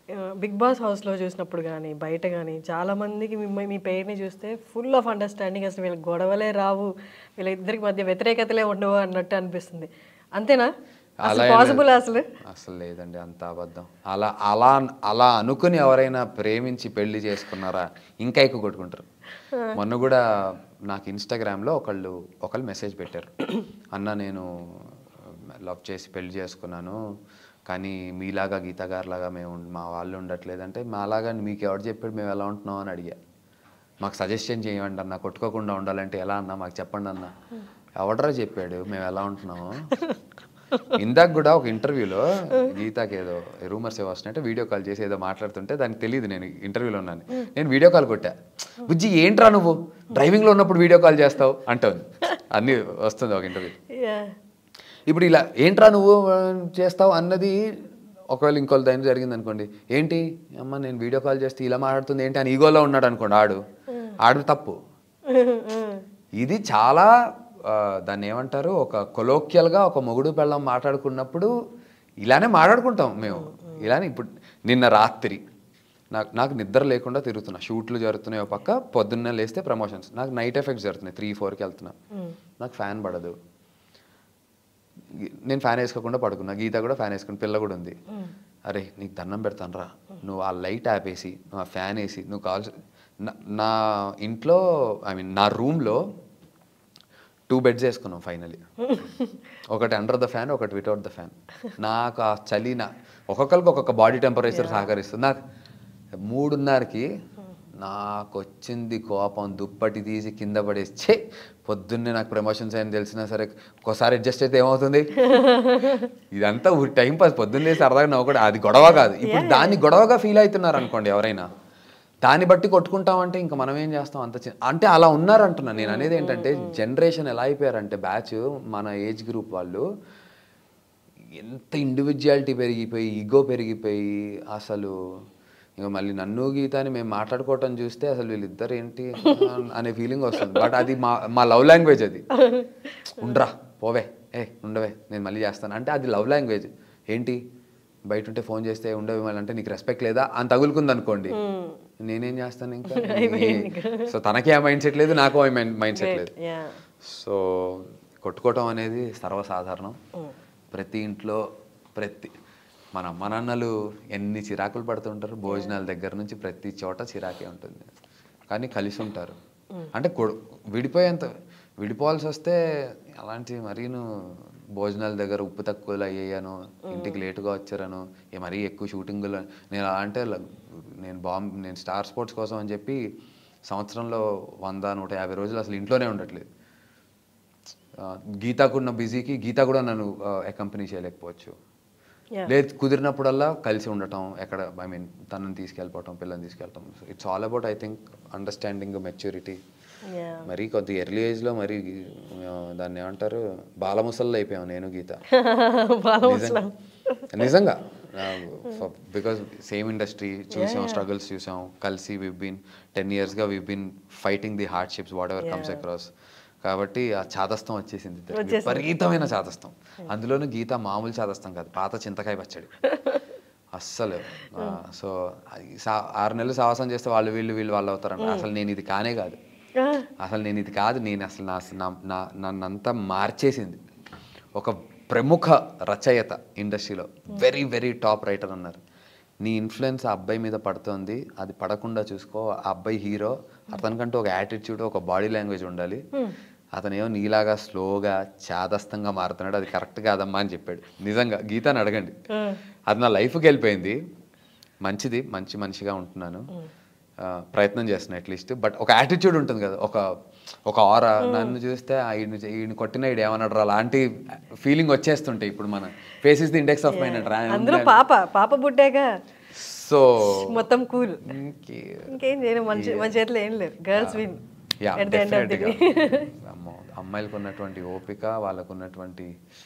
Big boss హౌస్లో చూసినప్పుడు కానీ బయట కానీ చాలా మందికి మిమ్మ మీ పేరుని చూస్తే ఫుల్ ఆఫ్ అండర్స్టాండింగ్ అసలు వీళ్ళ గొడవలే రావు వీళ్ళ ఇద్దరికి మధ్య వ్యతిరేకతలే ఉండవు అన్నట్టు అనిపిస్తుంది అంతేనా అసలు ఏం పాసిబుల్ అసలు అసలు లేదండి అంత అబద్ధం అలా అలా అలా అనుకుని ఎవరైనా ప్రేమించి పెళ్లి చేసుకున్నారా ఇంకా ఎక్కువ కొట్టుకుంటారు మొన్న కూడా నాకు ఇన్స్టాగ్రామ్లో ఒకళ్ళు ఒకళ్ళు మెసేజ్ పెట్టారు అన్న నేను లవ్ చేసి పెళ్లి చేసుకున్నాను కానీ మీలాగా గీత గారిలాగా మేము ఉం- మా వాళ్ళు ఉండట్లేదంటే మాలాగా మీకు ఎవరు చెప్పాడు మేము ఎలా ఉంటున్నాం అని అడిగా మాకు సజెషన్ చేయండి అన్న కొట్టుకోకుండా ఉండాలంటే ఎలా అన్న మాకు చెప్పండి అన్న ఎవడరా చెప్పాడు మేము ఎలా ఉంటున్నాము ఇందాక కూడా ఒక ఇంటర్వ్యూలో గీతాకి ఏదో రూమర్స్ ఏవో వస్తున్నాయంటే వీడియో కాల్ చేసి ఏదో మాట్లాడుతుంటే దానికి తెలియదు నేను ఇంటర్వ్యూలో ఉన్నాను నేను వీడియో కాల్ కొట్టా బుజ్జి ఏంట్రా నువ్వు డ్రైవింగ్లో ఉన్నప్పుడు వీడియో కాల్ చేస్తావు అంటుంది అన్నీ వస్తుంది ఒక ఇంటర్వ్యూ Yeah. ఇప్పుడు ఇలా ఏంట్రా నువ్వు ఆ, చేస్తావు అన్నది ఒకవేళ ఇంకోళ్ళ దాని జరిగింది అనుకోండి ఏంటి అమ్మ నేను వీడియో కాల్ చేస్తే ఇలా మాట్లాడుతుంది ఏంటి అని ఈగోలో ఉన్నాడు అనుకోండి ఆడు ఆడు తప్పు ఇది చాలా ఆ, దాన్ని ఏమంటారు ఒక కొలోక్యల్గా ఒక మొగుడు పెళ్ళం మాట్లాడుకున్నప్పుడు ఇలానే మాట్లాడుకుంటాం మేము ఇలానే ఇప్పుడు నిన్న రాత్రి నాకు నాకు నిద్ర లేకుండా తిరుగుతున్నా షూట్లు జరుగుతున్నాయి ఒక పక్క పొద్దున్నే లేస్తే ప్రమోషన్స్ నాకు నైట్ ఎఫెక్ట్స్ జరుగుతున్నాయి త్రీ ఫోర్కి వెళ్తున్నా నాకు ఫ్యాన్ పడదు నేను ఫ్యాన్ వేసుకోకుండా పడుకున్నా గీత కూడా ఫ్యాన్ వేసుకుని పిల్ల కూడా ఉంది అరే నీకు దండం పెడతాను రా నువ్వు ఆ లైట్ ఆపేసి నువ్వు ఆ ఫ్యాన్ వేసి నువ్వు కావాల్సి నా- నా ఇంట్లో ఐ మీన్ నా రూమ్లో టూ బెడ్స్ వేసుకున్నాం ఫైనలీ ఒకటి అండర్ ద ఫ్యాన్ ఒకటి వితౌట్ ద ఫ్యాన్ నాకు ఆ చలి నా ఒక్కొక్కరికి ఒక్కొక్క బాడీ టెంపరేచర్ సహకరిస్తుంది నాకు మూడున్నరకి నాకు వచ్చింది కోపం దుప్పటి తీసి కింద పడేసి ఛే పొద్దున్నే నాకు ప్రమోషన్స్ అని తెలిసినా సరే ఒక్కోసారి అడ్జస్ట్ అయితే ఏమవుతుంది ఇదంతా టైం పాస్ పొద్దున్నే సరదాగా నవ్వుకోవడం అది గొడవ కాదు ఇప్పుడు దాన్ని గొడవగా ఫీల్ అవుతున్నారు అనుకోండి ఎవరైనా దాన్ని బట్టి కొట్టుకుంటామంటే ఇంకా మనం ఏం చేస్తాం అంత చిన్న అంటే అలా ఉన్నారంటున్నా నేను అనేది ఏంటంటే జనరేషన్ ఎలా అయిపోయారంటే బ్యాచ్ మన ఏజ్ గ్రూప్ వాళ్ళు ఎంత ఇండివిజువాలిటీ పెరిగిపోయి ఈగో పెరిగిపోయి అసలు ఇంకా మళ్ళీ నన్ను గీతాని మేము మాట్లాడుకోవటం చూస్తే అసలు వీళ్ళిద్దరు ఏంటి అనే ఫీలింగ్ వస్తుంది బట్ అది మా మా లవ్ లాంగ్వేజ్ అది ఉండ్రా పోవే ఏ ఉండవే నేను మళ్ళీ చేస్తాను అంటే అది లవ్ లాంగ్వేజ్ ఏంటి బయట ఉంటే ఫోన్ చేస్తే ఉండవే మళ్ళీ అంటే నీకు రెస్పెక్ట్ లేదా అని తగులుకుంది అనుకోండి నేనేం చేస్తాను ఇంకా సో తనకి ఆ మైండ్ సెట్ లేదు నాకు ఆ మైండ్ సెట్ లేదు యా సో కొట్టుకోవటం అనేది సర్వసాధారణం ప్రతి ఇంట్లో ప్రతి మన అమ్మ నాన్నలు ఎన్ని చిరాకులు పడుతుంటారు భోజనాల దగ్గర నుంచి ప్రతి చోట చిరాకే ఉంటుంది కానీ కలిసి ఉంటారు అంటే కొడు విడిపోయేంత విడిపోవాల్సి వస్తే అలాంటి మరీను భోజనాల దగ్గర ఉప్పు తక్కువలు అయ్యాను ఇంటికి లేటుగా వచ్చారను ఏ మరీ ఎక్కువ షూటింగులు నేను అలా అంటే ల- నేను బాంబ్ నేను స్టార్ స్పోర్ట్స్ కోసం అని చెప్పి సంవత్సరంలో వంద నూట యాభై రోజులు అసలు ఇంట్లోనే ఉండట్లేదు ఆ, గీతాకున్న బిజీకి గీత కూడా నన్ను అకంపెనీ చేయలేకపోవచ్చు Yeah. లేదు కుదిరినప్పుడల్లా కలిసి ఉండటం ఎక్కడ ఐ మీన్ తనని తీసుకెళ్ళిపోవటం పిల్లల్ని తీసుకెళ్ళటం it's all about I think understanding maturity yeah మరి కొద్ది ఎర్లీ ఏజ్లో మరి ఆ, దాన్ని ఏమంటారు బాలముసల్లో అయిపోయాం నేను గీత నిజంగా- నిజంగా బికాస్ సేమ్ ఇండస్ట్రీ చూసాం స్ట్రగుల్స్ చూసాం కలిసి వి బీన్ టెన్ ఇయర్స్గా we been fighting the hardships whatever comes across కాబట్టి ఆ చాదస్తం వచ్చేసింది ఇద్దరికి. విపరీతమైన చాదస్తం అందులోనూ గీత మామూలు చాదస్తం కాదు పాత చింతకాయ పచ్చడి అస్సలు సో ఆరు నెలలు సాహసం చేస్తే వాళ్ళు వీళ్ళు వీళ్ళు వాళ్ళు అవుతారంట అసలు నేను ఇది కానే కాదు అసలు నేను ఇది కాదు నేను అసలు నా నా- నా నన్నంతా మార్చేసింది ఒక ప్రముఖ రచయిత ఇండస్ట్రీలో వెరీ వెరీ టాప్ రైటర్ అన్నారు నీ ఇన్ఫ్లుయెన్స్ ఆ అబ్బాయి మీద పడుతోంది అది పడకుండా చూసుకో ఆ అబ్బాయి హీరో అతనికంటూ ఒక యాటిట్యూడ్ ఒక బాడీ లాంగ్వేజ్ ఉండాలి అతనేమో నీలాగా స్లోగా చాదస్తంగా మారుతున్నాడు అది కరెక్ట్ కాదమ్మా అని చెప్పాడు నిజంగా గీతాని అడగండి అది నా లైఫ్కి వెళ్ళిపోయింది మంచిది మంచి మనిషిగా ఉంటున్నాను ఆ, ప్రయత్నం చేస్తున్నా అట్లీస్ట్ బట్ ఒక యాటిట్యూడ్ ఉంటుంది కదా ఒక ఒక ఆర నన్ను చూస్తే ఆ ఈయన ఈయన కొట్టిన ఈడు ఏమన్నాడు రా అలాంటి ఫీలింగ్ వచ్చేస్తుంటాయి ఇప్పుడు మన face is the index of mind అంటారా అందులో పాప పాప పుట్టాక సో మొత్తం కూల్ ఇంకేం చేయను మన చే- మన చేతిలో ఏం లేదు girls win yeah at the end of the అమ్మో అమ్మాయిలకు ఉన్నటువంటి ఓపిక వాళ్ళకు ఉన్నటువంటి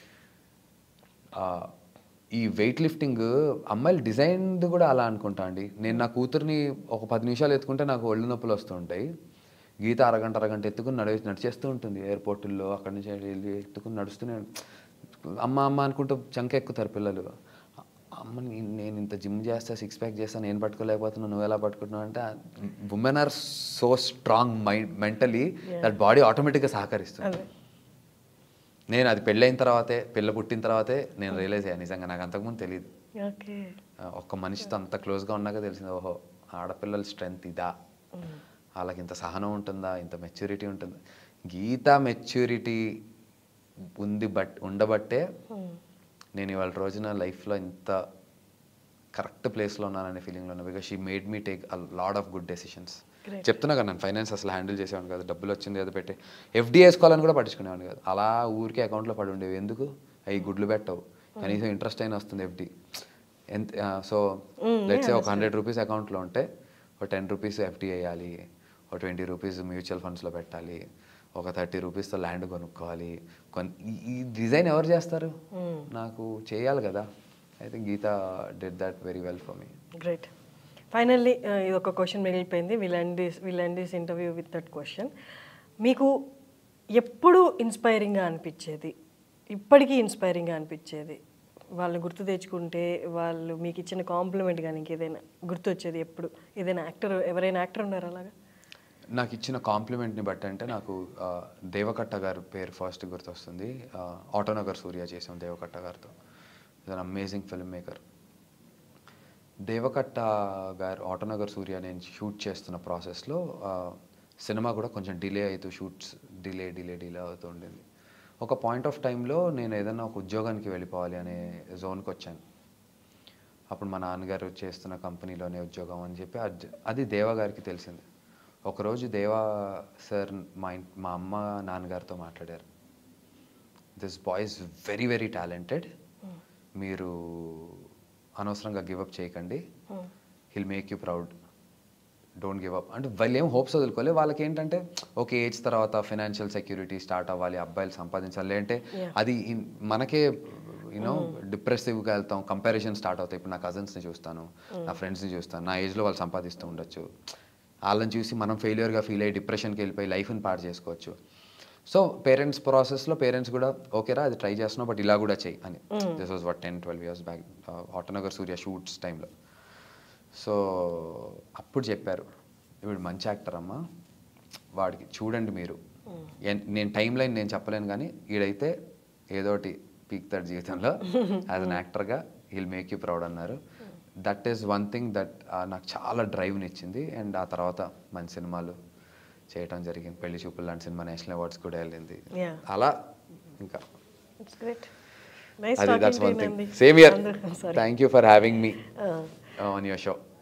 ఆ, ఈ వెయిట్ లిఫ్టింగ్ అమ్మాయిలు డిజైన్ది కూడా అలా అనుకుంటా అండి నేను నా కూతుర్ని ఒక పది నిమిషాలు ఎత్తుకుంటే నాకు ఒళ్ళు నొప్పులు వస్తుంటాయి గీత అరగంట అరగంట ఎత్తుకుని నడిచి నడిచేస్తూ ఉంటుంది ఎయిర్పోర్టుల్లో అక్కడి నుంచి వెళ్ళి ఎత్తుకుని నడుస్తూనే అమ్మ అమ్మ అనుకుంటూ చంక ఎక్కుతారు పిల్లలు అమ్మ నీ- నేను ఇంత జిమ్ చేస్తా సిక్స్ ప్యాక్ చేస్తా నేను పట్టుకోలేకపోతున్నా నువ్వు ఎలా పట్టుకుంటున్నావు అంటే women are so strong mind mentally that body ఆటోమేటిక్గా సహకరిస్తుంది అదే నేను అది పెళ్ళైన తర్వాతే పిల్ల పుట్టిన తర్వాతే నేను రియలైజ్ అయ్యాను నిజంగా నాకు అంతకుముందు తెలియదు ఓకే ఆ, ఒక్క మనిషితో అంత క్లోజ్గా ఉన్నాక తెలిసింది ఓహో ఆడపిల్లల స్ట్రెంగ్త్ ఇదా వాళ్ళకి ఇంత సహనం ఉంటుందా ఇంత మెచ్యూరిటీ ఉంటుందా గీత మెచ్యూరిటీ ఉంది బట్ ఉండబట్టే నేను ఇవాళ రోజున లైఫ్లో ఇంత కరెక్ట్ ప్లేస్లో ఉన్నాననే ఫీలింగ్లో ఉన్నా because she made me take a lot of good decisions Great. చెప్తున్నా కదా నేను ఫైనాన్స్ అసలు హ్యాండిల్ చేసేవాడిని కాదు డబ్బులు వచ్చింది ఏదో పెట్టి ఎఫ్డీ వేసుకోవాలని కూడా పట్టించుకునేవాడిని కాదు అలా ఊరికే అకౌంట్లో పడి ఉండేవి ఎందుకు అవి గుడ్లు పెట్టవు కనీసం ఇంట్రెస్ట్ అయినా వస్తుంది ఎఫ్డీ ఎంత సో లెట్స్ ఒక హండ్రెడ్ రూపీస్ అకౌంట్లో ఉంటే ఒక టెన్ రూపీస్ ఎఫ్డీ వేయాలి ఒక ట్వంటీ రూపీస్ మ్యూచువల్ ఫండ్స్లో పెట్టాలి ఒక థర్టీ రూపీస్తో ల్యాండ్ కొనుక్కోవాలి కొన్ ఈ- ఈ డిజైన్ ఎవరు చేస్తారు నాకు చేయాలి కదా I think Geetha did that very well for me great finally ఇది ఒక క్వశ్చన్ మిగిలిపోయింది will end this will end this interview with that question మీకు ఎప్పుడు ఇన్స్పైరింగ్గా అనిపించేది ఇప్పటికీ ఇన్స్పైరింగ్గా అనిపించేది వాళ్ళని గుర్తు తెచ్చుకుంటే వాళ్ళు మీకు ఇచ్చిన కాంప్లిమెంట్ కానీ ఇంకేదైనా గుర్తు వచ్చేది ఎప్పుడు ఏదైనా యాక్టర్ ఎవరైనా యాక్టర్ ఉన్నారా అలాగా నాకు ఇచ్చిన కాంప్లిమెంట్ని బట్టి అంటే నాకు ఆ, దేవకట్ట గారి పేరు ఫస్ట్ గుర్తొస్తుంది ఆ, ఆటోనగర్ సూర్య చేసాం దేవకట్ట గారితో is an amazing film maker Deva Katta గారు ఆటోనగర్ సూర్య నేను షూట్ చేస్తున్న ప్రాసెస్లో సినిమా కూడా కొంచెం డిలే అవుతూ షూట్స్ డిలే డిలే డిలే అవుతూ ఉండింది ఒక పాయింట్ ఆఫ్ టైంలో నేను ఏదైనా ఒక ఉద్యోగానికి వెళ్ళిపోవాలి అనే జోన్కి వచ్చాను అప్పుడు మా నాన్నగారు చేస్తున్న కంపెనీలోనే ఉద్యోగం అని చెప్పి అది అది దేవా గారికి తెలిసింది ఒకరోజు దేవా సార్ మా ఇన్ మా అమ్మ నాన్నగారితో మాట్లాడారు this boy is very very talented మీరు అనవసరంగా గివప్ చేయకండి he'll make you proud don't give up అంటే వాళ్ళు ఏం హోప్స్ వదులుకోలే వాళ్ళకి ఏంటంటే ఓకే ఏజ్ తర్వాత ఫైనాన్షియల్ సెక్యూరిటీ స్టార్ట్ అవ్వాలి అబ్బాయిలు సంపాదించాలి అంటే అది ఇన్- మనకే యూనో డిప్రెసివ్గా వెళ్తాం కంపారిజన్ స్టార్ట్ అవుతాయి ఇప్పుడు నా కజిన్స్ని చూస్తాను నా ఫ్రెండ్స్ని చూస్తాను నా ఏజ్లో వాళ్ళు సంపాదిస్తూ ఉండొచ్చు వాళ్ళని చూసి మనం ఫెయిలియర్గా ఫీల్ అయ్యి డిప్రెషన్కి వెళ్ళిపోయి లైఫ్ని పాడు చేసుకోవచ్చు సో పేరెంట్స్ ప్రాసెస్లో పేరెంట్స్ కూడా ఓకేరా అది ట్రై చేస్తున్నావు బట్ ఇలా కూడా చెయ్యి అని this was what ten twelve years back Autonagar Surya shoots టైంలో సో అప్పుడు చెప్పారు ఇప్పుడు మంచి యాక్టర్ అమ్మా వాడికి చూడండి మీరు ఎన్- నేను టైం లైన్ నేను చెప్పలేను కానీ ఈడైతే ఏదోటి పీక్తాడు జీవితంలో యాజ్ అన్ యాక్టర్గా హిల్ మేక్ యూ ప్రౌడ్ అన్నారు that is one thing that నాకు చాలా డ్రైవ్ని ఇచ్చింది అండ్ ఆ తర్వాత మంచి సినిమాలు చేయటం జరిగింది పెళ్లి చూపులు లాంటి సినిమా నేషనల్ అవార్డ్స్ కూడా వెళ్ళింది Yeah. అలా ఇంకా ఇట్స్ గ్రేట్ నైస్ అది that's one talking thing Nandi same year sorry thank you for having me on your show